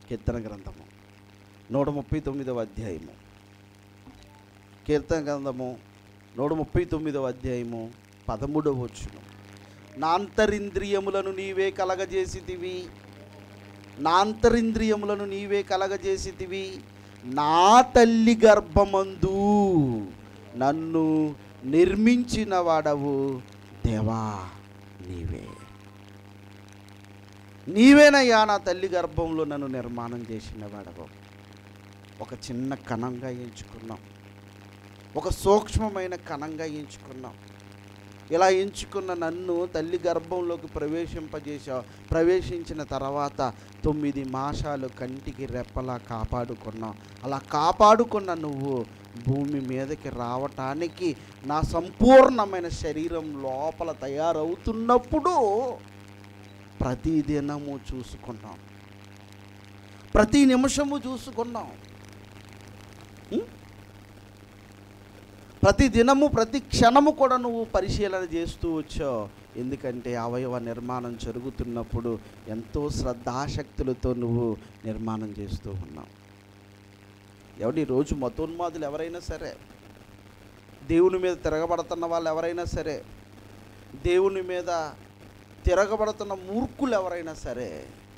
కీర్తన గ్రంథము నూట ముప్పై తొమ్మిదవ అధ్యాయము కీర్తన గ్రంథము నూట ముప్పై తొమ్మిదవ అధ్యాయము పదమూడవ వచ్చును నా అంతరింద్రియములను నీవే కలగజేసితివి నా అంతరింద్రియములను నీవే కలగజేసితివి నా తల్లి గర్భమందు నన్ను నిర్మించిన వాడవు దేవా నీవే నీవేనయ్యా నా తల్లి గర్భంలో నన్ను నిర్మాణం చేసిన వాడవు ఒక చిన్న కణంగా ఎంచుకున్నాం ఒక సూక్ష్మమైన కణంగా ఎంచుకున్నాం ఇలా ఎంచుకున్న నన్ను తల్లి గర్భంలోకి ప్రవేశింపజేశావు ప్రవేశించిన తర్వాత తొమ్మిది మాసాలు కంటికి రెప్పలా కాపాడుకున్నావు అలా కాపాడుకున్న నువ్వు భూమి మీదకి రావటానికి నా సంపూర్ణమైన శరీరం లోపల తయారవుతున్నప్పుడు ప్రతిదినము చూసుకున్నాం ప్రతి నిమిషము చూసుకున్నాం ఉం? ప్రతి దినము ప్రతి క్షణము కూడా నువ్వు పరిశీలన చేస్తూ వచ్చావు ఎందుకంటే అవయవ నిర్మాణం జరుగుతున్నప్పుడు ఎంతో శ్రద్ధాశక్తులతో నువ్వు నిర్మాణం చేస్తూ ఉన్నావు ఎవడి రోజు మతోన్మాదులు ఎవరైనా సరే దేవుని మీద తిరగబడుతున్న వాళ్ళు ఎవరైనా సరే దేవుని మీద తిరగబడుతున్న మూర్ఖులు ఎవరైనా సరే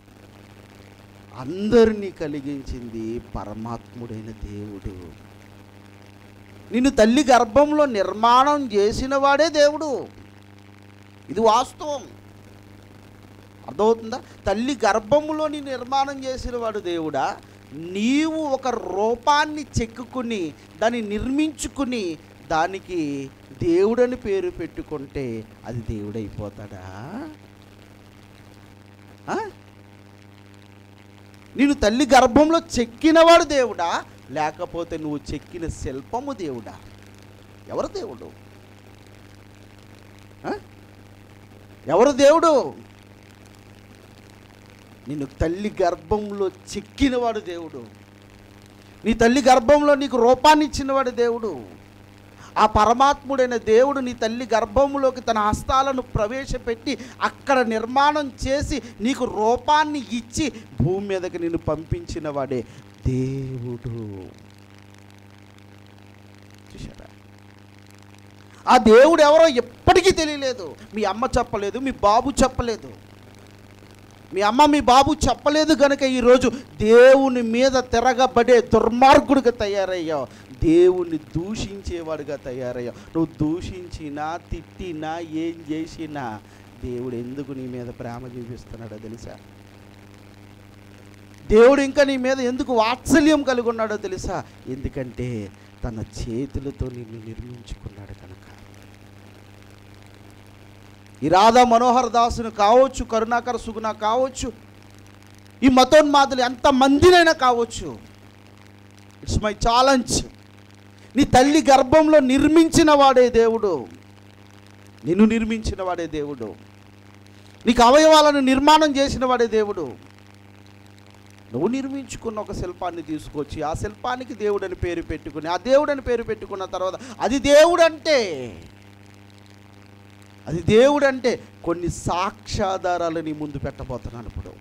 అందరినీ కలిగించింది పరమాత్ముడైన దేవుడు నిన్ను తల్లి గర్భంలో నిర్మాణం చేసిన వాడే దేవుడు ఇది వాస్తవం అర్థమవుతుందా తల్లి గర్భములో నీ నిర్మాణం చేసిన వాడు దేవుడా నీవు ఒక రూపాన్ని చెక్కుకుని దాన్ని నిర్మించుకుని దానికి దేవుడని పేరు పెట్టుకుంటే అది దేవుడైపోతాడా ఆ? నేను తల్లి గర్భంలో చెక్కినవాడు దేవుడా లేకపోతే నువ్వు చెక్కిన శిల్పము దేవుడా ఎవరు దేవుడు ఆ? ఎవరు దేవుడు నిన్ను తల్లి గర్భంలో చెక్కినవాడు దేవుడు నీ తల్లి గర్భంలో నీకు రూపాన్ని ఇచ్చినవాడు దేవుడు ఆ పరమాత్ముడైన దేవుడు నీ తల్లి గర్భంలోకి తన హస్తాలను ప్రవేశపెట్టి అక్కడ నిర్మాణం చేసి నీకు రూపాన్ని ఇచ్చి భూమి మీదకి నిన్ను పంపించిన వాడే దేవుడు చూశారా ఆ దేవుడు ఎవరో ఎప్పటికీ తెలియలేదు మీ అమ్మ చెప్పలేదు మీ బాబు చెప్పలేదు మీ అమ్మ మీ బాబు చెప్పలేదు కనుక ఈరోజు దేవుని మీద తిరగబడే దుర్మార్గుడిగా తయారయ్యావు దేవుణ్ణి దూషించేవాడిగా తయారయ్యావు నువ్వు దూషించినా తిట్టినా ఏం చేసినా దేవుడు ఎందుకు నీ మీద ప్రేమ చూపిస్తున్నాడో తెలుసా దేవుడు ఇంకా నీ మీద ఎందుకు వాత్సల్యం కలిగి ఉన్నాడో తెలుసా ఎందుకంటే తన చేతులతో నిన్ను నిర్మించుకున్నాడు కనుక ఈ రాధా మనోహర్ దాసును కావచ్చు కరుణాకర్ సుగుణ కావచ్చు ఈ మతోన్మాదులు ఎంత మందినైనా కావచ్చు ఇట్స్ మై ఛాలెంజ్ నీ తల్లి గర్భంలో నిర్మించిన వాడే దేవుడు నిన్ను నిర్మించిన వాడే దేవుడు నీకు అవయవాలను నిర్మాణం చేసిన వాడే దేవుడు నువ్వు నిర్మించుకున్న ఒక శిల్పాన్ని తీసుకొచ్చి ఆ శిల్పానికి దేవుడని పేరు పెట్టుకుని ఆ దేవుడని పేరు పెట్టుకున్న తర్వాత అది దేవుడు అంటే అది దేవుడు అంటే కొన్ని సాక్ష్యాధారాలు నీ ముందు పెట్టబోతున్నాను ఇప్పుడు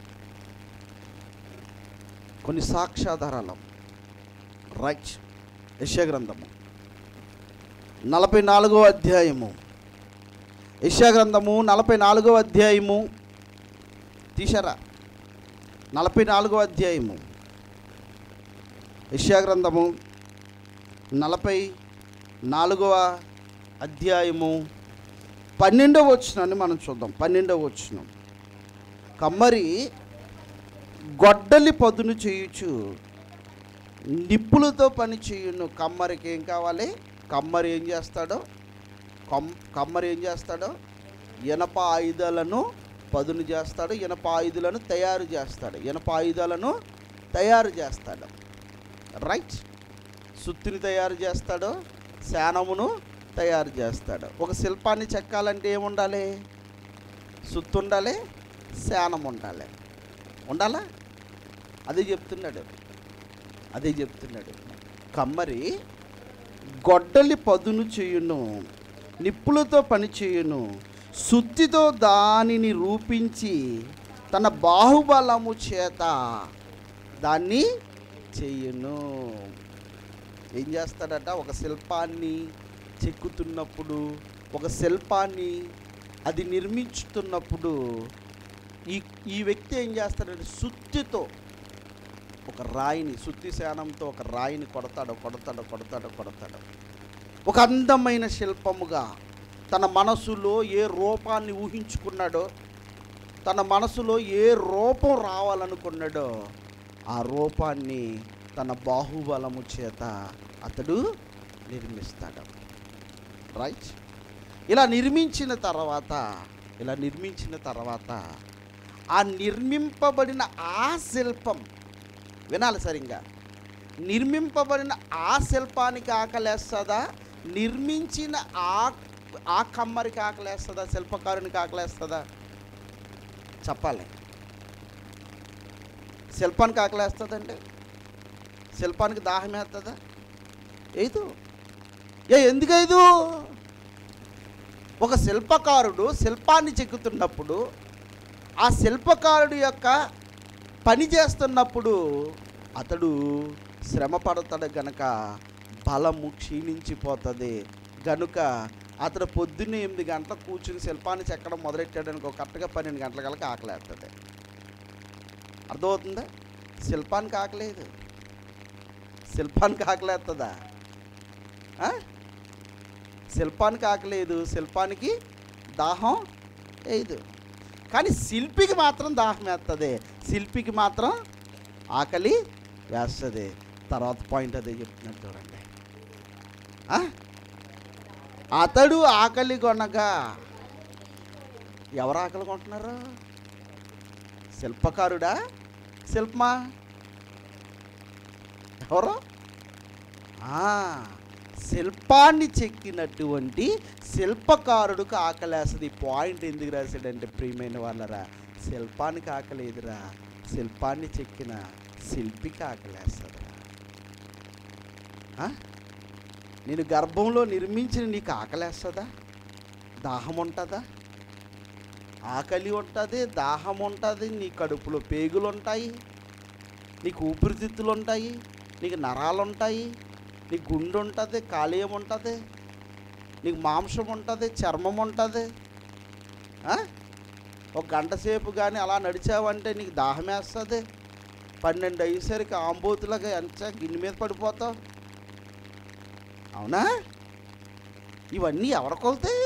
కొన్ని సాక్ష్యాధారాలు రైట్ యశాగ్రంథము నలభై నాలుగో అధ్యాయము యశాగ్రంథము నలభై నాలుగో అధ్యాయము తీశారా నలభై నాలుగో అధ్యాయము యశాగ్రంథము నలభై నాలుగవ అధ్యాయము పన్నెండవ వచ్చినాన్ని మనం చూద్దాం పన్నెండవ వచ్చిన కమ్మరి గొడ్డలి పదును చేయుచు నిప్పులతో పని చేయును కమ్మరికి ఏం కావాలి కమ్మరి ఏం చేస్తాడో కమ్ కమ్మరి ఏం చేస్తాడో ఇనప ఆయుధాలను పదును చేస్తాడు ఇనప ఆయుధాలను తయారు చేస్తాడు ఇనప ఆయుధాలను తయారు చేస్తాడు రైట్ సుత్తిని తయారు చేస్తాడు శానమును తయారు చేస్తాడు ఒక శిల్పాన్ని చెక్కాలంటే ఏముండాలి సుత్తు ఉండాలి శానం ఉండాలి ఉండాలా అదే చెప్తున్నాడు అదే చెప్తున్నాడు కమ్మరి గొడ్డలి పదును చేయును నిప్పులతో పని చేయును సుత్తితో దానిని రూపించి తన బాహుబలము చేత దాన్ని చెయ్యను ఏం చేస్తాడట ఒక శిల్పాన్ని చెక్కుతున్నప్పుడు ఒక శిల్పాన్ని అది నిర్మించుతున్నప్పుడు ఈ ఈ వ్యక్తి ఏం చేస్తాడంటే సుత్తితో ఒక రాయిని సుత్తి శానంతో ఒక రాయిని కొడతాడు కొడతాడు కొడతాడు కొడతాడు ఒక అందమైన శిల్పముగా తన మనసులో ఏ రూపాన్ని ఊహించుకున్నాడో తన మనసులో ఏ రూపం రావాలనుకున్నాడో ఆ రూపాన్ని తన బాహుబలము చేత అతడు నిర్మిస్తాడు రైట్ ఇలా నిర్మించిన తర్వాత ఇలా నిర్మించిన తర్వాత ఆ నిర్మింపబడిన ఆ శిల్పం వినాలి సరిగ్గా నిర్మింపబడిన ఆ శిల్పానికి ఆకలేస్తుందా నిర్మించిన ఆ ఆ కమ్మరికి ఆకలేస్తుందా శిల్పకారునికి ఆకలేస్తుందా చెప్పాలి శిల్పానికి ఆకలేస్తుందండి శిల్పానికి దాహం వేస్తుందా ఏదు ఏ ఎందుకైదు ఒక శిల్పకారుడు శిల్పాన్ని చెక్కుతున్నప్పుడు ఆ శిల్పకారుడు యొక్క పని చేస్తున్నప్పుడు అతడు శ్రమ పడతాడు గనక బలము క్షీణించిపోతుంది గనుక అతడు పొద్దున్నే ఎనిమిది గంటలకు కూర్చుని శిల్పాన్ని చెక్కడం మొదలెట్టాడు అనుకో కరెక్ట్గా పన్నెండు గంటల కలక ఆకలేస్తుంది అర్థమవుతుందా శిల్పానికి ఆకలేదు శిల్పానికి ఆకలేస్తుందా ఆ? శిల్పానికి ఆకలేదు శిల్పానికి దాహం వేయదు కానీ శిల్పికి మాత్రం దాహం వేస్తుంది శిల్పికి మాత్రం ఆకలి వేస్తుంది తర్వాత పాయింట్ అదే చెప్తున్నాడు చూడండి ఆ? అతడు ఆకలి కొనగా ఎవరు ఆకలి కొంటున్నారు శిల్పకారుడా శిల్పమా ఎవరు ఆ, శిల్పాన్ని చెక్కినటువంటి శిల్పకారుడికి ఆకలేస్తుంది ఈ పాయింట్ ఎందుకు రాశాడంటే ప్రియమైన వాళ్ళరా శిల్పానికి ఆకలేదురా శిల్పాన్ని చెక్కిన శిల్పికి ఆకలేస్తుందిరా ఆ? నేను గర్భంలో నిర్మించిన నీకు ఆకలేస్తుందా దాహం ఉంటుందా ఆకలి ఉంటుంది దాహం ఉంటుంది నీ కడుపులో పేగులు ఉంటాయి నీకు ఊపిరితిత్తులు ఉంటాయి నీకు నరాలు ఉంటాయి నీకు గుండె ఉంటుంది కాలేయం ఉంటుంది నీకు మాంసం ఉంటుంది చర్మం ఉంటుంది ఆ? ఒక గంట సేపు కానీ అలా నడిచావంటే నీకు దాహం వేస్తుంది పన్నెండు అయ్యేసరికి ఆంబోతులాగా ఎంత గిన్నె మీద పడిపోతావు అవునా ఇవన్నీ ఎవరు కొలుతాయి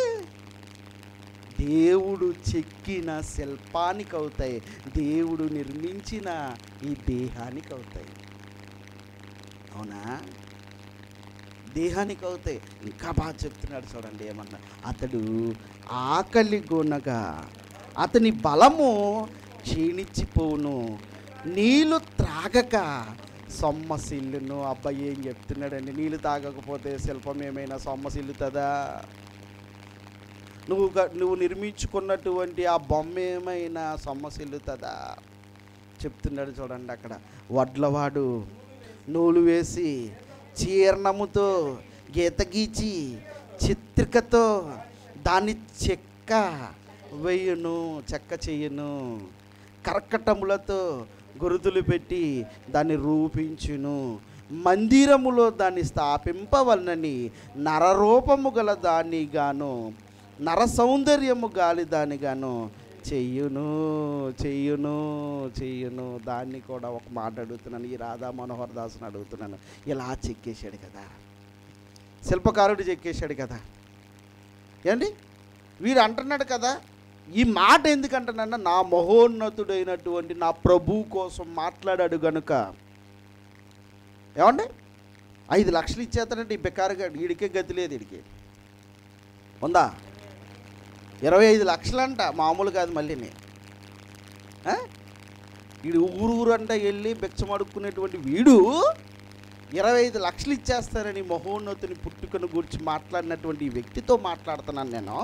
దేవుడు చెక్కిన శిల్పానికి అవుతాయి దేవుడు నిర్మించిన ఈ దేహానికి అవుతాయి అవునా దేహానికి అవుతాయి ఇంకా బాగా చెప్తున్నాడు చూడండి ఏమన్నా అతడు ఆకలి గొనగా అతని బలము క్షీణించిపోవును నీళ్ళు త్రాగక సొమ్మసిల్లును అబ్బాయి ఏం చెప్తున్నాడండి నీళ్ళు తాగకపోతే శిల్పం ఏమైనా సొమ్మసిల్లుతుందా నువ్వు గ- నువ్వు నిర్మించుకున్నటువంటి ఆ బొమ్మ ఏమైనా సొమ్మసిల్లుతుందా చెప్తున్నాడు చూడండి అక్కడ వడ్లవాడు నూలు వేసి చీర్ణముతో గీత గీచి చిత్రికతో దాన్ని చెక్క వేయును చెక్క చెయ్యను కర్కటములతో గురుతులు పెట్టి దాన్ని రూపించును మందిరములో దాన్ని స్థాపింపవలనని నరరూపము గల దాన్ని గాను నర సౌందర్యము గాలి దాని గాను చెయ్యును చెయ్యును చెయ్యును దాన్ని కూడా ఒక మాట అడుగుతున్నాను ఈ రాధా మనోహర్ దాసుని అడుగుతున్నాను ఇలా చెక్కేశాడు కదా శిల్పకారుడు చెక్కేశాడు కదా ఏండి వీడు అంటున్నాడు కదా ఈ మాట ఎందుకంటున్నా నా మహోన్నతుడైనటువంటి నా ప్రభు కోసం మాట్లాడాడు గనుక ఏమండి ఐదు లక్షలు ఇచ్చేస్తాడంటే ఈ బెకారుగా వీడికే గతి లేదు వీడికి ఉందా ఇరవై ఐదు లక్షలంట మామూలు కాదు మళ్ళీని ఆ? వీడు ఊరు ఊరు అంట వెళ్ళి బిచ్చం అడుక్కునేటువంటి వీడు ఇరవై ఐదు లక్షలు ఇచ్చేస్తారని మహోన్నతుని పుట్టుకను గురించి మాట్లాడినటువంటి ఈ వ్యక్తితో మాట్లాడుతున్నాను నేను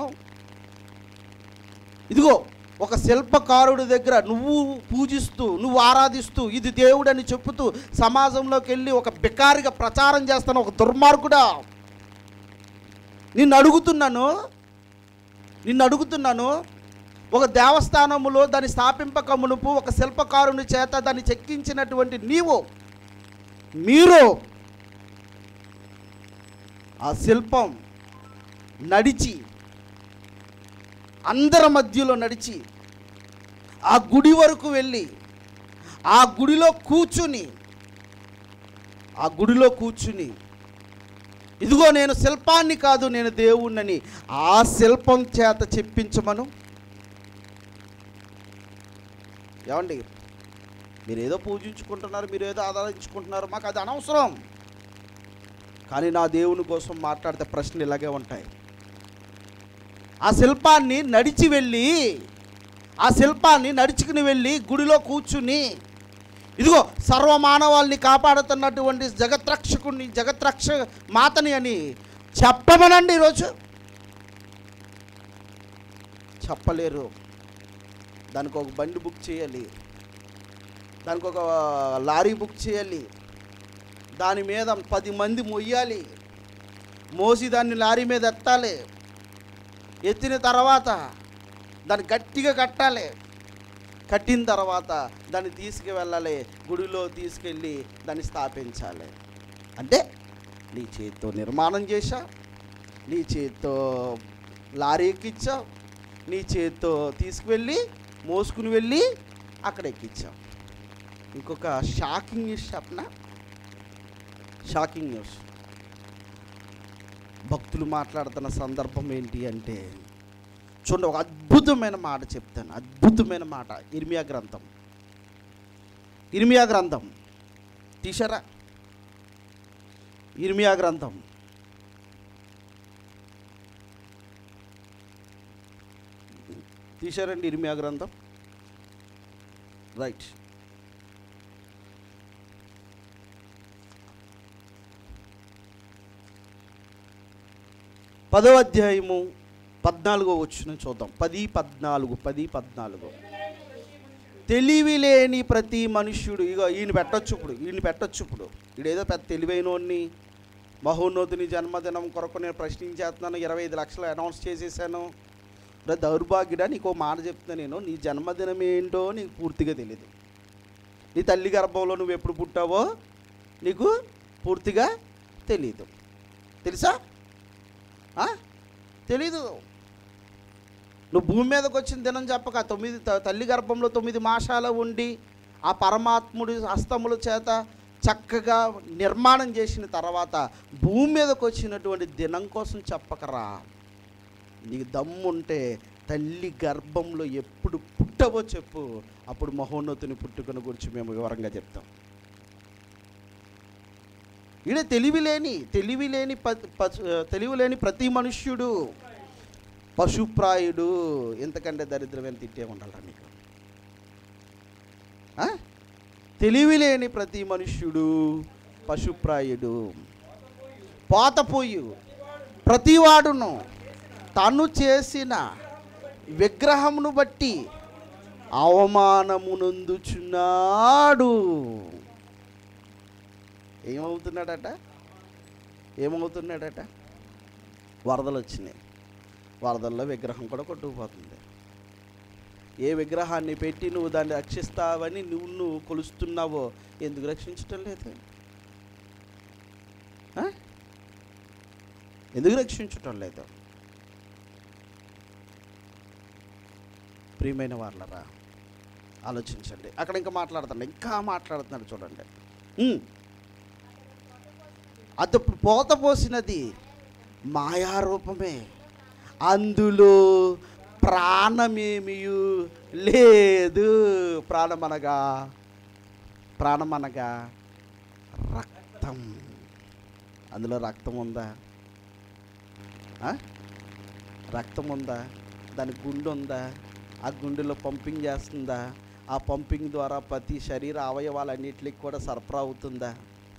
ఇదిగో ఒక శిల్పకారుడి దగ్గర నువ్వు పూజిస్తూ నువ్వు ఆరాధిస్తూ ఇది దేవుడని చెప్పుతూ సమాజంలోకి వెళ్ళి ఒక బికారిగా ప్రచారం చేస్తాను ఒక దుర్మార్గుడా నిన్ను అడుగుతున్నాను నిన్ను అడుగుతున్నాను ఒక దేవస్థానములో దాన్ని స్థాపింపక మునుపు ఒక శిల్పకారుని చేత దాన్ని చెక్కించినటువంటి నీవు మీరు ఆ శిల్పం నడిచి అందరి మధ్యలో నడిచి ఆ గుడి వరకు వెళ్ళి ఆ గుడిలో కూర్చుని ఆ గుడిలో కూర్చుని ఇదిగో నేను శిల్పాన్ని కాదు నేను దేవుణ్ణని ఆ శిల్పం చేత చెప్పించమను ఏమండి మీరు ఏదో పూజించుకుంటున్నారు మీరు ఏదో ఆరాధించుకుంటున్నారు మాకు అది అనవసరం కానీ నా దేవుని కోసం మాట్లాడితే ప్రశ్నలు ఇలాగే ఉంటాయి ఆ శిల్పాన్ని నడిచి వెళ్ళి ఆ శిల్పాన్ని నడుచుకుని వెళ్ళి గుడిలో కూర్చుని ఇదిగో సర్వమానవాల్ని కాపాడుతున్నటువంటి జగత్రక్షకుని జగత్రక్ష మాతని అని చెప్పమనండి ఈరోజు చెప్పలేరు దానికి ఒక బండి బుక్ చేయాలి దానికి ఒక లారీ బుక్ చేయాలి దాని మీద పది మంది మొయ్యాలి మోసి దాన్ని లారీ మీద ఎత్తాలి ఎత్తిన తర్వాత దాన్ని గట్టిగా కట్టాలి కట్టిన తర్వాత దాన్ని తీసుకువెళ్ళాలి గుడిలో తీసుకెళ్ళి దాన్ని స్థాపించాలి అంటే నీ చేతితో నిర్మాణం చేశా నీ చేతితో లారీ ఎక్కించావు నీ చేతితో తీసుకువెళ్ళి మోసుకుని వెళ్ళి అక్కడ ఎక్కించావు ఇంకొక షాకింగ్ న్యూస్ చెప్పనా షాకింగ్ న్యూస్ భక్తులు మాట్లాడుతున్న సందర్భం ఏంటి అంటే చూడండి ఒక అద్భుతమైన మాట చెప్తాను అద్భుతమైన మాట ఇర్మియా గ్రంథం ఇర్మియా గ్రంథం తీసారా ఇర్మియా గ్రంథం తీశారండి ఇర్మియా గ్రంథం రైట్ పదో అధ్యాయము పద్నాలుగో వచ్చిన చూద్దాం పది పద్నాలుగు పది పద్నాలుగు తెలివి లేని ప్రతి మనుష్యుడు ఇగో ఈయన పెట్టొచ్చు ఇప్పుడు ఈయన పెట్టొచ్చు ఇప్పుడు ఈడేదో పెద్ద తెలివైనోడిని మహోన్నతుని జన్మదినం కొరకు నేను ప్రశ్నించేస్తున్నాను ఇరవై ఐదు లక్షలు అనౌన్స్ చేసేసాను రే దౌర్భాగ్యుడా నీకు ఓ మాట చెప్తున్నా నేను నీ జన్మదినం ఏంటో నీకు పూర్తిగా తెలియదు నీ తల్లి గర్భంలో నువ్వు ఎప్పుడు పుట్టావో నీకు పూర్తిగా తెలియదు తెలుసా ఆ? తెలీదు నువ్వు భూమి మీదకి వచ్చిన దినం చెప్పక తొమ్మిది త- తల్లి గర్భంలో తొమ్మిది మాసాలు ఉండి ఆ పరమాత్ముడి హస్తముల చేత చక్కగా నిర్మాణం చేసిన తర్వాత భూమి మీదకి వచ్చినటువంటి దినం కోసం చెప్పకరా నీకు దమ్ముంటే తల్లి గర్భంలో ఎప్పుడు పుట్టవో చెప్పు అప్పుడు మహోన్నతుని పుట్టుకను గురించి మేము వివరంగా చెప్తాం ఈడ తెలివి లేని తెలివి లేని ప- పశు- తెలివి లేని ప్రతి మనుష్యుడు పశుప్రాయుడు ఎంతకంటే దరిద్రమైన తిట్టే ఉండాలరా నీకు ఆ? తెలివి లేని ప్రతి మనుష్యుడు పశుప్రాయుడు పోతపోయు ప్రతివాడును తను చేసిన విగ్రహమును బట్టి అవమానమునందుచున్నాడు ఏమవుతున్నాడట ఏమవుతున్నాడట వరదలు వచ్చినాయి వరదల్లో విగ్రహం కూడా కొట్టుకుపోతుంది ఏ విగ్రహాన్ని పెట్టి నువ్వు దాన్ని రక్షిస్తావని నువ్వు నువ్వు కొలుస్తున్నావో ఎందుకు రక్షించటం లేదు ఆ? ఎందుకు రక్షించటం లేదు ప్రియమైన వాళ్ళరా ఆలోచించండి అక్కడ ఇంకా మాట్లాడుతున్నాడు ఇంకా మాట్లాడుతున్నాడు చూడండి ఉమ్. అది పోత పోసినది మాయారూపమే అందులో ప్రాణమేమియు లేదు ప్రాణమనగా ప్రాణమనగా రక్తం అందులో రక్తం ఉందా ఆ? రక్తం ఉందా దాని గుండె ఉందా ఆ గుండెలో పంపింగ్ చేస్తుందా ఆ పంపింగ్ ద్వారా ప్రతి శరీర అవయవాలన్నిటికి కూడా సరఫరా అవుతుందా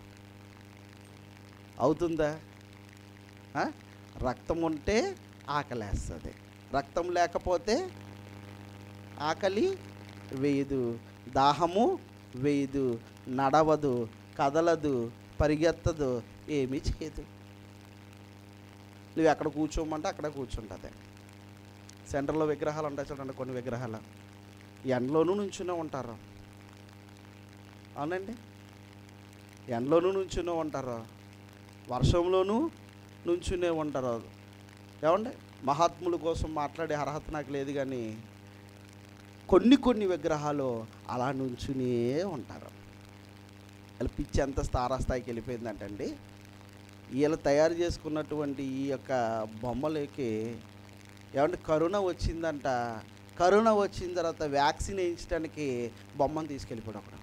అవుతుందా ఆ? రక్తం ఉంటే ఆకలేస్తుంది రక్తం లేకపోతే ఆకలి వేయదు దాహము వేయదు నడవదు కదలదు పరిగెత్తదు ఏమీ చేయదు నువ్వు ఎక్కడ కూర్చోమంటే అక్కడ కూర్చుంటుంది సెంటర్లో విగ్రహాలు ఉంటాయి చూడండి కొన్ని విగ్రహాలు ఎండలోనూ నుంచునే ఉంటారు అవునండి ఎండలోనూ నుంచునే ఉంటారు వర్షంలోనూ నుంచునే ఉంటారు ఏమండి మహాత్ముల కోసం మాట్లాడే అర్హత నాకు లేదు కానీ కొన్ని కొన్ని విగ్రహాలు అలా నుంచునే ఉంటారు వాళ్ళ పిచ్చి ఎంత స్థారాస్థాయికి వెళ్ళిపోయిందంటండి వీళ్ళు తయారు చేసుకున్నటువంటి ఈ యొక్క బొమ్మలకి ఏమంటే కరోనా వచ్చిందంట కరోనా వచ్చిన తర్వాత వ్యాక్సిన్ వేయించడానికి బొమ్మను తీసుకెళ్ళిపోయాడు అక్కడ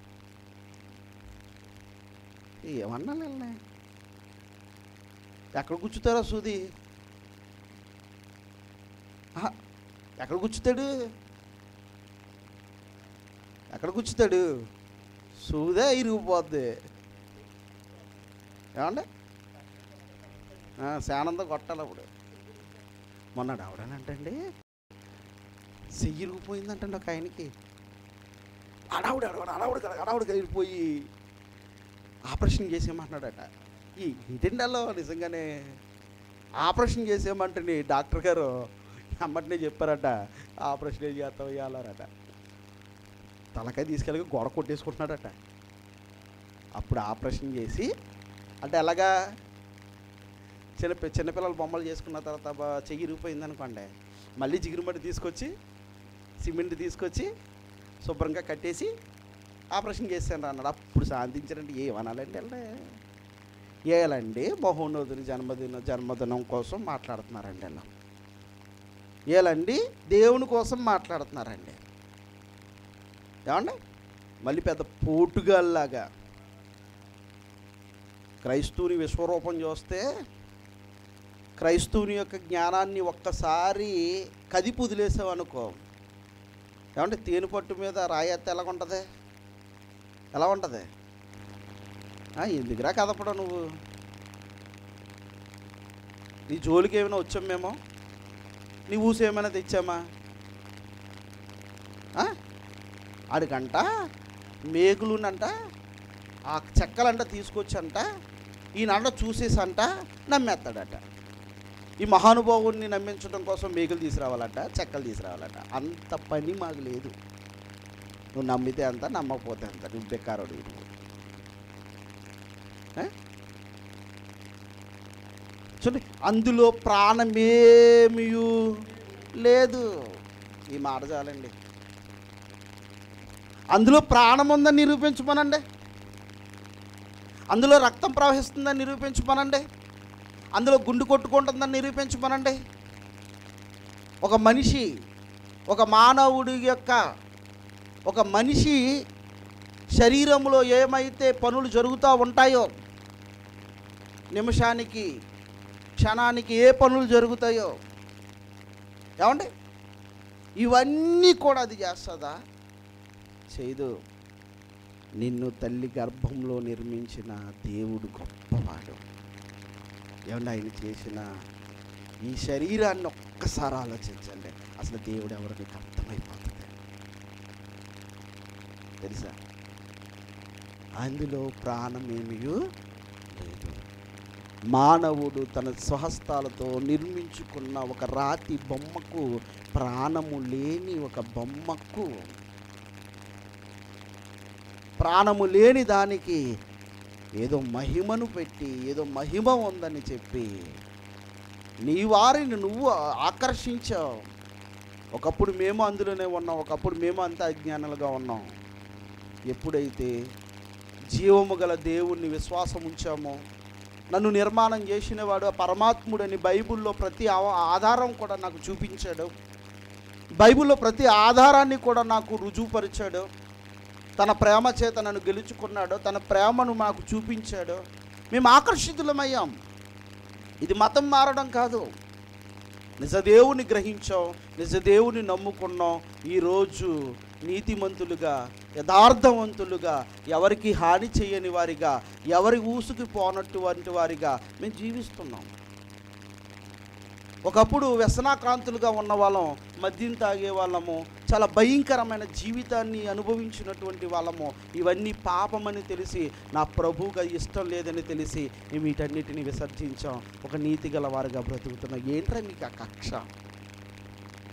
ఏమన్నా వెళ్ళే ఎక్కడ కూర్చుతారో సూది ఆహా, ఎక్కడ కూర్చుతాడు ఎక్కడ కూర్చుతాడు సూదే ఇరిగిపోద్ది ఏమండి శానంద కొట్టాలి అప్పుడు మొన్న ఆవిడనంటండి చెయ్యి ఇరిగిపోయిందంటండి ఒక ఆయనకి అడావుడు అడవాడు అడావుడు అడావుడు కలిగిపోయి ఆపరేషన్ చేసేయమంటున్నాడట ఈ ఇంటిండలో నిజంగానే ఆపరేషన్ చేసేయమంటే డాక్టర్ గారు అమ్మటినే చెప్పారట ఆపరేషన్ ఏం చేస్తావు ఇవ్వాలరట తలకాయ తీసుకెళ్ళి గోడ కొట్టేసుకుంటున్నాడట అప్పుడు ఆపరేషన్ చేసి అంటే ఎలాగా చిన్న పి- చిన్నపిల్లల బొమ్మలు చేసుకున్న తర్వాత బా- చెయ్యి ఇరిగిపోయింది అనుకోండి మళ్ళీ జిగురుమడి తీసుకొచ్చి సిమెంట్ తీసుకొచ్చి శుభ్రంగా కట్టేసి ఆపరేషన్ చేశాను అన్నాడు అప్పుడు శాంతించారండి ఏమనాలండి అంటే ఏలండి మహోన్నతుని జన్మదిన జన్మదినం కోసం మాట్లాడుతున్నారండి అలా ఏలండి దేవుని కోసం మాట్లాడుతున్నారండి ఏమండి మళ్ళీ పెద్ద పోటుగాల్లాగా క్రైస్తవుని విశ్వరూపం చూస్తే క్రైస్తవుని యొక్క జ్ఞానాన్ని ఒక్కసారి కదిపి వదిలేసావనుకో ఏమంటే తేనె పట్టు మీద రాయత్త ఎలా ఉంటుంది ఎలా ఉంటుంది ఆ, ఎందుకురా కదపడం నువ్వు నీ జోలికి ఏమైనా వచ్చాం మేము నీ ఊసి ఏమైనా తెచ్చామా ఆ? ఆడికంట మేకులునంట ఆ చెక్కలంట తీసుకొచ్చంట ఈయనంట చూసేసంట నమ్మేస్తాడట ఈ మహానుభావుడిని నమ్మించడం కోసం మేకులు తీసుకురావాలంట చెక్కలు తీసుకురావాలంట అంత పని మాకు లేదు నువ్వు నమ్మితే అంత నమ్మకపోతే అంత నువ్వు బెకారుడు నువ్వు ఏ? చూడండి అందులో ప్రాణమేమియు లేదు ఈ మాట చాలండి అందులో ప్రాణం ఉందని నిరూపించమనండి అందులో రక్తం ప్రవహిస్తుందని నిరూపించమనండి అందులో గుండు కొట్టుకుంటుందని నిరూపించమనండి ఒక మనిషి ఒక మానవుడి యొక్క ఒక మనిషి శరీరంలో ఏమైతే పనులు జరుగుతూ ఉంటాయో నిమిషానికి క్షణానికి ఏ పనులు జరుగుతాయో ఏమండి ఇవన్నీ కూడా అది చేస్తుందా చేయదు నిన్ను తల్లి గర్భంలో నిర్మించిన దేవుడు గొప్పవాడు ఏమన్నా ఆయన చేసిన ఈ శరీరాన్ని ఒక్కసారి ఆలోచించండి అసలు దేవుడు ఎవరు నీకు అర్థమైపోతుంది తెలుసా అందులో ప్రాణం ఏమీ లేదు మానవుడు తన స్వహస్తాలతో నిర్మించుకున్న ఒక రాతి బొమ్మకు ప్రాణము లేని ఒక బొమ్మకు ప్రాణము లేని దానికి ఏదో మహిమను పెట్టి ఏదో మహిమ ఉందని చెప్పి నీ వారిని నువ్వు ఆకర్షించావు ఒకప్పుడు మేము అందులోనే ఉన్నాం ఒకప్పుడు మేము అంత అజ్ఞానులుగా ఉన్నాం ఎప్పుడైతే జీవము గల దేవుణ్ణి విశ్వాసం ఉంచామో నన్ను నిర్మాణం చేసినవాడు ఆ పరమాత్ముడని బైబిల్లో ప్రతి ఆ- ఆధారం కూడా నాకు చూపించాడు బైబిల్లో ప్రతి ఆధారాన్ని కూడా నాకు రుజువుపరిచాడు తన ప్రేమ చేత నన్ను గెలుచుకున్నాడు తన ప్రేమను మాకు చూపించాడు మేము ఆకర్షితులమయ్యాం ఇది మతం మారడం కాదు నిజదేవుని గ్రహించాం నిజదేవుని నమ్ముకున్నాం ఈరోజు నీతిమంతులుగా యథార్థవంతులుగా ఎవరికి హాని చేయని వారిగా ఎవరి ఊసుకు పోనట్టు వంటి వారిగా మేము జీవిస్తున్నాం ఒకప్పుడు వ్యసనాక్రాంతులుగా ఉన్న వాళ్ళం మద్యం తాగే వాళ్ళము చాలా భయంకరమైన జీవితాన్ని అనుభవించినటువంటి వాళ్ళము ఇవన్నీ పాపమని తెలిసి నా ప్రభువుగా ఇష్టం లేదని తెలిసి మేము వీటన్నిటిని విసర్జించాం ఒక నీతి గల వారిగా బ్రతుకుతున్నాం ఏంట్రా మీకు ఆ కక్ష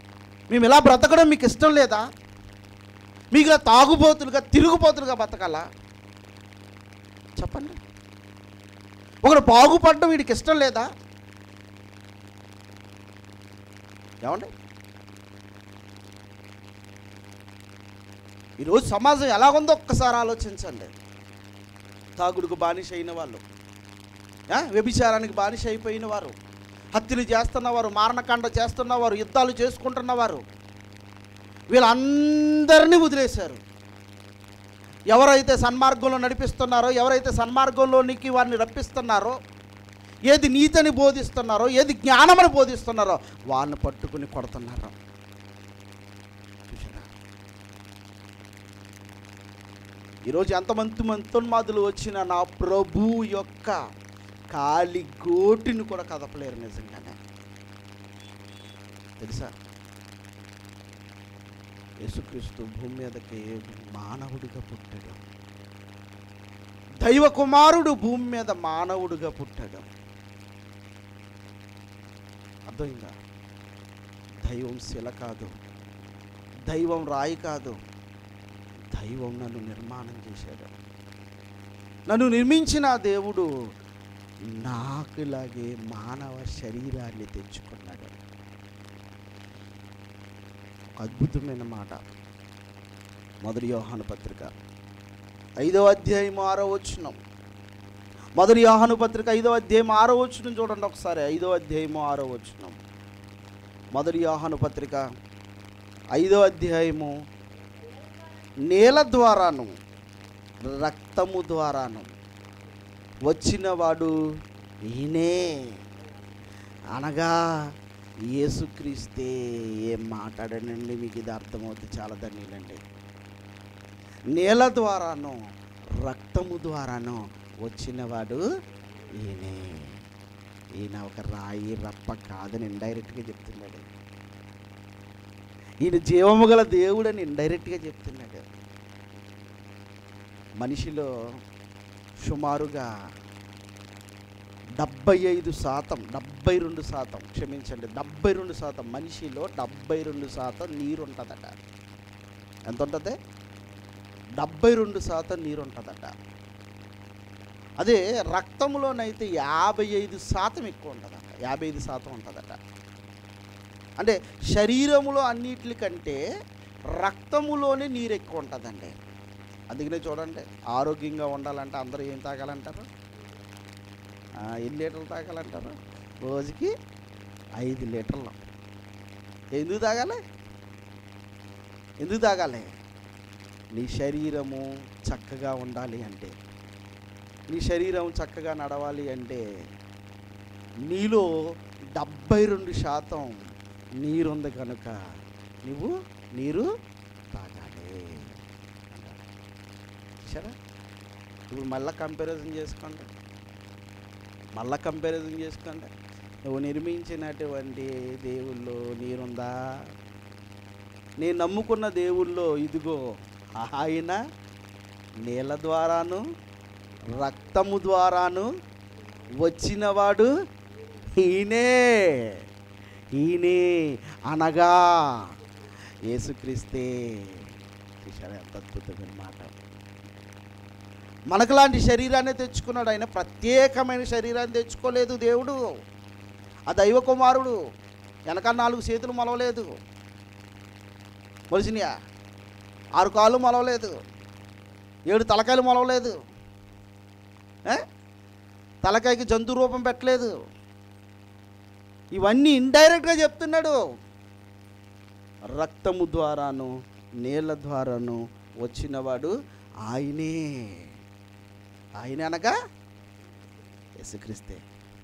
మేము ఇలా బ్రతకడం మీకు ఇష్టం లేదా మీకు ఇలా తాగుబోతులుగా తిరుగుబోతులుగా బతకాలా చెప్పండి ఒకడు బాగుపడడం వీడికి ఇష్టం లేదా ఏమండి ఈరోజు సమాజం ఎలాగుందో ఒక్కసారి ఆలోచించండి తాగుడుకు బానిస అయిన వాళ్ళు ఆ, వ్యభిచారానికి బానిస అయిపోయిన వారు హత్యలు చేస్తున్నవారు మారణకాండ చేస్తున్నవారు యుద్ధాలు చేసుకుంటున్నవారు వీళ్ళందరినీ వదిలేశారు ఎవరైతే సన్మార్గంలో నడిపిస్తున్నారో ఎవరైతే సన్మార్గంలోనికి వారిని రప్పిస్తున్నారో ఏది నీతిని బోధిస్తున్నారో ఏది జ్ఞానమని బోధిస్తున్నారో వాళ్ళని పట్టుకుని కొడుతున్నారు చూసారా? ఈరోజు ఎంతమంది మంతోన్మాదులు వచ్చిన నా ప్రభు యొక్క కాలి గోటిని కూడా కదపలేరు నిజంగానే తెలుసా యేసుక్రీస్తు భూమి మీదకి మానవుడిగా పుట్టాడు దైవ కుమారుడు భూమి మీద మానవుడిగా పుట్టాడు అర్థమైందా దైవం శిల కాదు దైవం రాయి కాదు దైవం నన్ను నిర్మాణం చేశాడు నన్ను నిర్మించిన ఆ దేవుడు నాకులాగే మానవ శరీరాన్ని తెచ్చుకున్నాడు ఒక అద్భుతమైన మాట మొదటి యోహాను పత్రిక ఐదవ అధ్యాయం ఆరో వచ్చినం మొదటి యోహాను పత్రిక ఐదవ అధ్యాయం ఆరో వచ్చినం చూడండి ఒకసారి ఐదవ అధ్యాయము ఆరో వచ్చినం మొదటి యోహాను పత్రిక ఐదవ అధ్యాయము నేల ద్వారాను రక్తము ద్వారాను వచ్చినవాడు ఈయనే అనగా యేసుక్రీస్తే ఏం మాట్లాడానండి మీకు ఇది అర్థమవుతుంది చాలా ధన్యులండి నేల ద్వారాను రక్తము ద్వారాను వచ్చినవాడు ఈయనే ఈయన ఒక రాయి రప్ప కాదని ఇండైరెక్ట్గా చెప్తున్నాడు ఈయన జీవము గల దేవుడని ఇండైరెక్ట్గా చెప్తున్నాడు మనిషిలో సుమారుగా డెబ్బై ఐదు శాతం డెబ్బై రెండు శాతం క్షమించండి డెబ్బై రెండు శాతం మనిషిలో డెబ్బై రెండు శాతం నీరు ఉంటుందట ఎంత ఉంటుంది డెబ్బై రెండు శాతం నీరు ఉంటుందట అదే రక్తంలోనైతే యాభై ఐదు శాతం ఎక్కువ ఉంటుందట యాభై ఐదు శాతం ఉంటుందట అంటే శరీరములో అన్నిటికంటే రక్తములోనే నీరు ఎక్కువ ఉంటుందండి అందుకనే చూడండి ఆరోగ్యంగా ఉండాలంటే అందరూ ఏం తాగాలంటారు ఆ, ఎన్ని లీటర్లు తాగాలంటారు రోజుకి ఐదు లీటర్లు ఎందుకు తాగాలి ఎందుకు తాగాలి నీ శరీరము చక్కగా ఉండాలి అంటే నీ శరీరం చక్కగా నడవాలి అంటే నీలో డెబ్బై రెండు శాతం నీరుంది కనుక నువ్వు నీరు తాగాలి సరే ఇప్పుడు మళ్ళీ కంపారిజన్ చేసుకోండి మళ్ళా కంపారిజన్ చేసుకోండి నువ్వు నిర్మించినటువంటి దేవుల్లో నీరుందా నేను నమ్ముకున్న దేవుల్లో ఇదిగో ఆయన నీళ్ళ ద్వారాను రక్తము ద్వారాను వచ్చినవాడు ఈయనే ఈయనే అనగా యేసుక్రీస్తే చూసారా ఎంత అద్భుతమైన మాట మనకు లాంటి శరీరాన్ని తెచ్చుకున్నాడు ఆయన ప్రత్యేకమైన శరీరాన్ని తెచ్చుకోలేదు దేవుడు ఆ దైవ కుమారుడు వెనక నాలుగు చేతులు మొలవలేదు మొలిసినాయా ఆరు కాళ్ళు మొలవలేదు ఏడు తలకాయలు మొలవలేదు ఏ? తలకాయకి జంతు రూపం పెట్టలేదు ఇవన్నీ ఇండైరెక్ట్గా చెప్తున్నాడు రక్తము ద్వారాను నీళ్ళ ద్వారాను వచ్చినవాడు ఆయనే ఆయన అనగా యేసుక్రీస్తే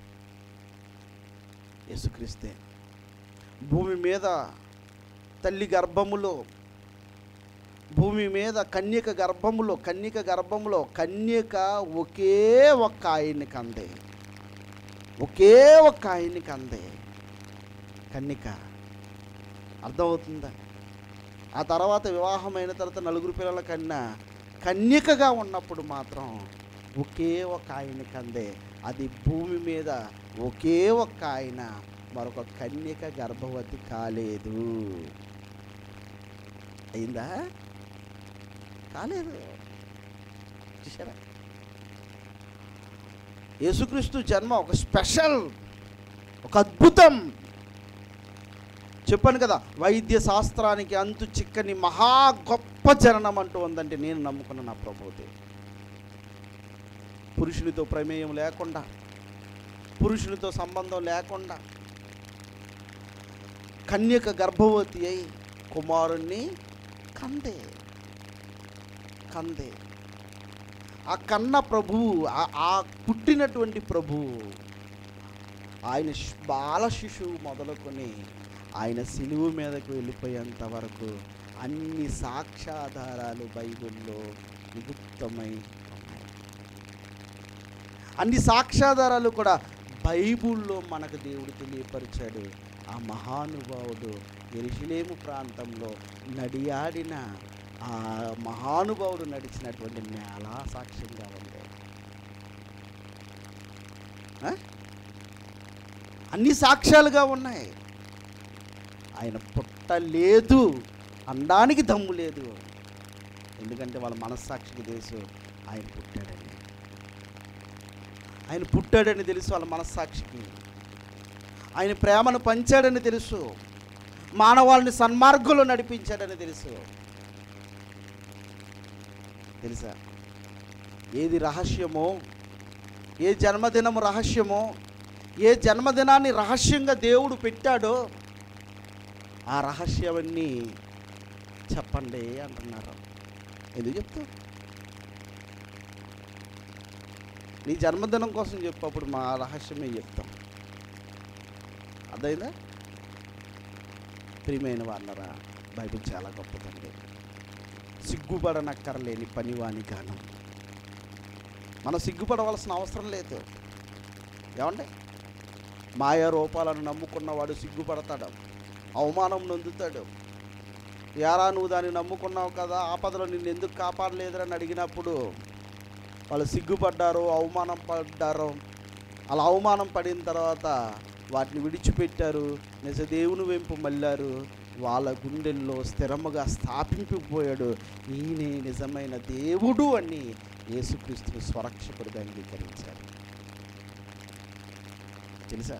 యేసుక్రీస్తే భూమి మీద తల్లి గర్భములో భూమి మీద కన్యక గర్భములో కన్యక గర్భములో కన్యక ఒకే ఒక్క ఆయన్ని కందే ఒకే ఒక్క ఆయన్ని కందే కన్యక అర్థమవుతుందా ఆ తర్వాత వివాహమైన తర్వాత నలుగురు పిల్లల కన్నా కన్యకగా ఉన్నప్పుడు మాత్రం ఒకే ఒక ఆయన కందే అది భూమి మీద ఒకే ఒక్క ఆయన మరొక కన్యక గర్భవతి కాలేదు అయిందా కాలేదు చూసారా యేసుక్రీస్తు జన్మ ఒక స్పెషల్ ఒక అద్భుతం చెప్పాను కదా వైద్య శాస్త్రానికి అంతు చిక్కని మహా గొప్ప జననం అంటూ ఉందంటే నేను నమ్ముకున్న నా ప్రభువుదే పురుషునితో ప్రమేయం లేకుండా పురుషునితో సంబంధం లేకుండా కన్యక గర్భవతి అయి కుమారుణ్ణి కందే కందే ఆ కన్న ప్రభువు ఆ- ఆ పుట్టినటువంటి ప్రభువు ఆయన శ్- బాల శిశువు మొదలుకొని ఆయన సిలువు మీదకు వెళ్ళిపోయేంత వరకు అన్ని సాక్ష్యాధారాలు బైబిల్లో నిగుప్తమై ఉన్నాయి అన్ని సాక్ష్యాధారాలు కూడా బైబిల్లో మనకు దేవుడు తెలియపరిచాడు ఆ మహానుభావుడు ఎరుషులేము ప్రాంతంలో నడియాడిన ఆ మహానుభావుడు నడిచినటువంటి నేల సాక్ష్యంగా ఉంది ఆ? అన్ని సాక్ష్యాలుగా ఉన్నాయి ఆయన పుట్టలేదు అనడానికి దమ్ము లేదు ఎందుకంటే వాళ్ళ మనస్సాక్షికి తెలుసు ఆయన పుట్టాడని ఆయన పుట్టాడని తెలుసు వాళ్ళ మనస్సాక్షికి ఆయన ప్రేమను పంచాడని తెలుసు మానవాళ్ళని సన్మార్గంలో నడిపించాడని తెలుసు తెలుసా ఏది రహస్యమో ఏ జన్మదినము రహస్యమో ఏ జన్మదినాన్ని రహస్యంగా దేవుడు పెట్టాడో ఆ రహస్యమన్నీ చెప్పండి అంటున్నారు ఎందుకు చెప్తావు నీ జన్మదినం కోసం చెప్పు అప్పుడు మా రహస్యమే చెప్తాం అర్థమైందా ప్రియమైన వాళ్ళరా బైబిల్ చాలా గొప్పదండి సిగ్గుపడనక్కర్లేని పనివాని గానం మనం సిగ్గుపడవలసిన అవసరం లేదు ఏమండి మాయా రూపాలను నమ్ముకున్నవాడు సిగ్గుపడతాడు అవమానం నొందుతాడు యారా నువ్వు దాన్ని నమ్ముకున్నావు కదా ఆపదలో నిన్ను ఎందుకు కాపాడలేదని అడిగినప్పుడు వాళ్ళు సిగ్గుపడ్డారు అవమానం పడ్డారు అలా అవమానం పడిన తర్వాత వాటిని విడిచిపెట్టారు నిజ దేవుని వెంపు మళ్ళారు వాళ్ళ గుండెల్లో స్థిరముగా స్థాపింపిపోయాడు ఈయనే నిజమైన దేవుడు అని యేసుక్రీస్తుని స్వరక్షకుడిగా అంగీకరించారు తెలుసా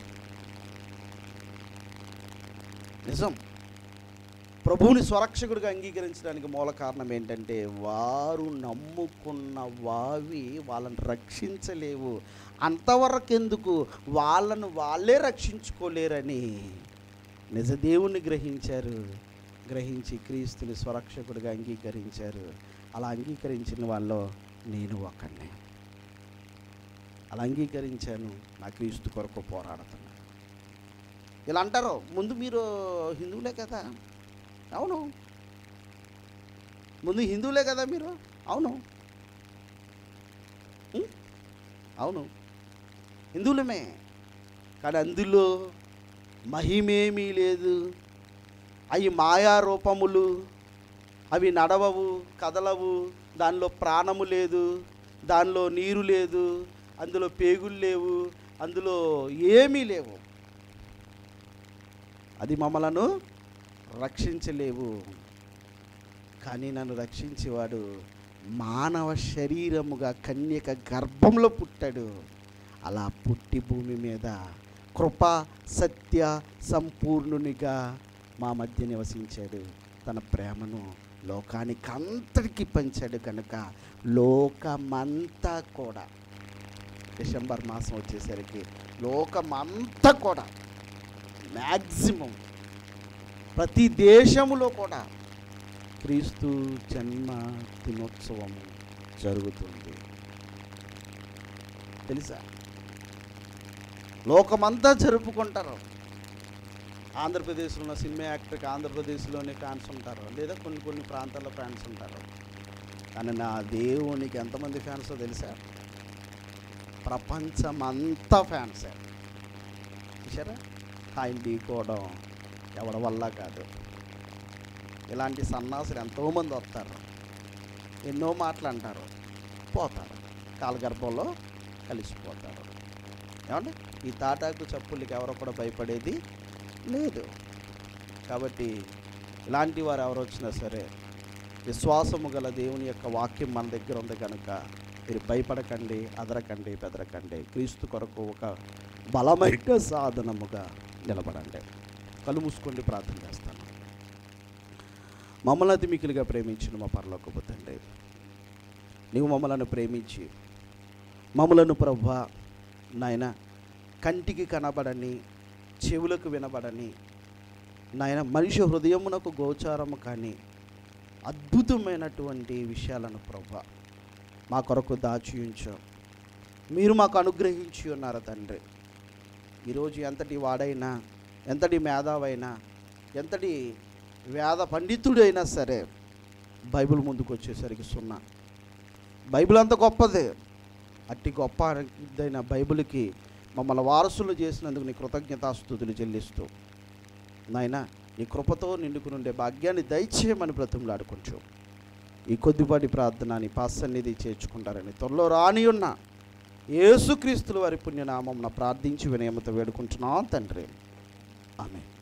నిజం ప్రభువుని స్వరక్షకుడిగా అంగీకరించడానికి మూల కారణం ఏంటంటే వారు నమ్ముకున్న వావి వాళ్ళని రక్షించలేవు అంతవరకు ఎందుకు వాళ్ళను వాళ్ళే రక్షించుకోలేరని నిజదేవుని గ్రహించారు గ్రహించి క్రీస్తుని స్వరక్షకుడిగా అంగీకరించారు అలా అంగీకరించిన వాళ్ళు నేను ఒకడిని అలా అంగీకరించాను నా క్రీస్తు కొరకు పోరాడుతున్నా ఇలా అంటారు ముందు మీరు హిందువులే కదా అవును ముందు హిందువులే కదా మీరు అవును ఉం? అవును హిందువులమే కానీ అందులో మహిమేమీ లేదు అవి మాయా రూపములు అవి నడవవు కదలవు దానిలో ప్రాణము లేదు దానిలో నీరు లేదు అందులో పేగులు లేవు అందులో ఏమీ లేవు అది మమ్మలను రక్షించలేవు కానీ నన్ను రక్షించేవాడు మానవ శరీరముగా కన్యక గర్భంలో పుట్టాడు అలా పుట్టి భూమి మీద కృప సత్య సంపూర్ణునిగా మా మధ్య నివసించాడు తన ప్రేమను లోకానికి అంతటికి పంచాడు కనుక లోకమంతా కూడా డిసెంబర్ మాసం వచ్చేసరికి లోకమంతా కూడా మ్యాక్సిమం ప్రతి దేశములో కూడా క్రీస్తు జన్మ దినోత్సవం జరుగుతుంది తెలుసా లోకమంతా జరుపుకుంటారు ఆంధ్రప్రదేశ్లో ఉన్న సినిమా యాక్టర్కి ఆంధ్రప్రదేశ్లోనే ఫ్యాన్స్ ఉంటారు లేదా కొన్ని కొన్ని ప్రాంతాల్లో ఫ్యాన్స్ ఉంటారు కానీ నా దేవునికి ఎంతమంది ఫ్యాన్సో తెలుసా ప్రపంచమంతా ఫ్యాన్సే చూసారా ఆయన ఢీకోవడం ఎవడి వల్ల కాదు ఇలాంటి సన్నాసులు ఎంతోమంది వస్తారు ఎన్నో మాటలు అంటారు పోతారు కాలగర్భంలో కలిసిపోతారు ఏమండి ఈ తాటాకు చప్పులకి ఎవరో కూడా భయపడేది లేదు కాబట్టి ఇలాంటి వారు ఎవరు వచ్చినా సరే విశ్వాసము గల దేవుని యొక్క వాక్యం మన దగ్గర ఉంది కనుక మీరు భయపడకండి అదరకండి బెదరకండి క్రీస్తు కొరకు ఒక బలమైన సాధనముగా నిలబడండి కళ్ళు మూసుకోండి ప్రార్థన చేస్తాను మమ్మల్ని అతి మికిలిగా ప్రేమించిన మా పరలోకపు తండ్రి నీవు మమ్మలను ప్రేమించి మమ్మలను ప్రభా నాయన కంటికి కనబడని చెవులకు వినబడని నాయన మనిషి హృదయమునకు గోచారము కానీ అద్భుతమైనటువంటి విషయాలను ప్రభా మా కొరకు దాచి ఉంచాం మీరు మాకు అనుగ్రహించి ఉన్నారు తండ్రి ఈరోజు ఎంతటి వాడైనా ఎంతటి మేధావైనా ఎంతటి వేద పండితుడైనా సరే బైబిల్ ముందుకు వచ్చేసరికి సున్నా బైబిల్ అంత గొప్పదే అట్టి గొప్ప అయిన బైబిల్కి మమ్మల్ని వారసులు చేసినందుకు నీ కృతజ్ఞతాస్తుతులు చెల్లిస్తూ నాయన నీ కృపతో నిండుకునుండే భాగ్యాన్ని దయచేయమని బ్రతిమలాడుకుంటూ ఈ కొద్దిపాటి ప్రార్థన నీ పాసన్నిధి చేర్చుకుంటారని త్వరలో రాని ఉన్న యేసుక్రీస్తుల వారి పుణ్యనామం ప్రార్థించి వినయమతో వేడుకుంటున్నాం తండ్రి ఆమె